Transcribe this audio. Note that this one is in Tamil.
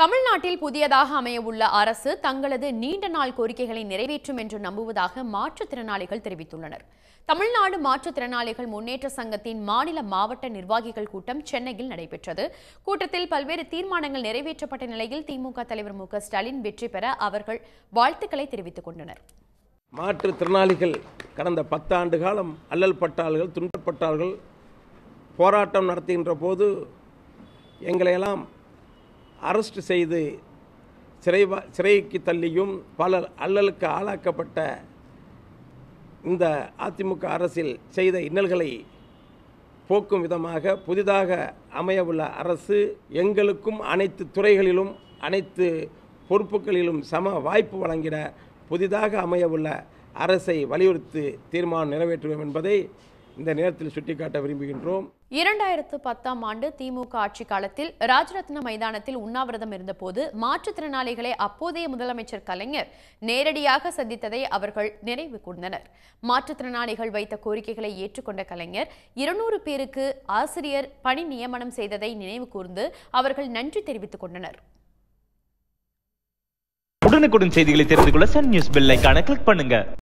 தமிழ்நாட்டில் புதியதாக அமையவுள்ள அரசு தங்களது நீண்ட நாள் கோரிக்கைகளை நிறைவேற்றும் என்று நம்புவதாக மாற்றுத்திறனாளிகள் தெரிவித்துள்ளனர் தமிழ்நாடு மாற்றுத்திறனாளிகள் முன்னேற்ற சங்கத்தின் மாநில மாவட்ட நிர்வாகிகள் கூட்டம் சென்னையில் நடைபெற்றது கூட்டத்தில் பல்வேறு தீர்மானங்கள் நிறைவேற்றப்பட்ட நிலையில் திமுக தலைவர் மு க ஸ்டாலின் வெற்றி பெற அவர்கள் வாழ்த்துக்களை தெரிவித்துக் கொண்டனர் மாற்றுத்திறனாளிகள் கடந்த பத்தாண்டு காலம் அல்லல் பட்டார்கள் துன்பப்பட்டார்கள் போராட்டம் நடத்துகின்ற போது எங்களையெல்லாம் அரெஸ்ட் செய்து சிறை சிறைக்கு தள்ளியும் பல அல்லலுக்கு ஆளாக்கப்பட்ட இந்த அதிமுக அரசில் செய்த இன்னல்களை போக்கும் விதமாக புதிதாக அமையவுள்ள அரசு எங்களுக்கும் அனைத்து துறைகளிலும் அனைத்து பொறுப்புகளிலும் சம வாய்ப்பு வழங்கிட புதிதாக அமையவுள்ள அரசை வலியுறுத்தி தீர்மானம் நிறைவேற்றுவோம் என்பதை இந்த நேரத்தில் சுட்டிக்காட்ட விரும்புகின்றோம் இரண்டாயிரத்து பத்தாம் ஆண்டு திமுக ஆட்சி காலத்தில் ராஜரத்ன மைதானத்தில் உண்ணாவிரதம் இருந்தபோது மாற்றுத்திறனாளிகளை அப்போதைய முதலமைச்சர் கலைஞர் நேரடியாக சந்தித்ததை அவர்கள் நினைவு கூர்ந்தனர் மாற்றுத்திறனாளிகள் வைத்த கோரிக்கைகளை ஏற்றுக்கொண்ட கலைஞர் இருநூறு பேருக்கு ஆசிரியர் பணி நியமனம் செய்ததை நினைவு கூர்ந்து அவர்கள் நன்றி தெரிவித்துக் கொண்டனர் உடனுக்குடன் செய்திகளை தெரிந்து கொள்ள சன் நியூஸ் பெல் ஐகானை கிளிக் பண்ணுங்க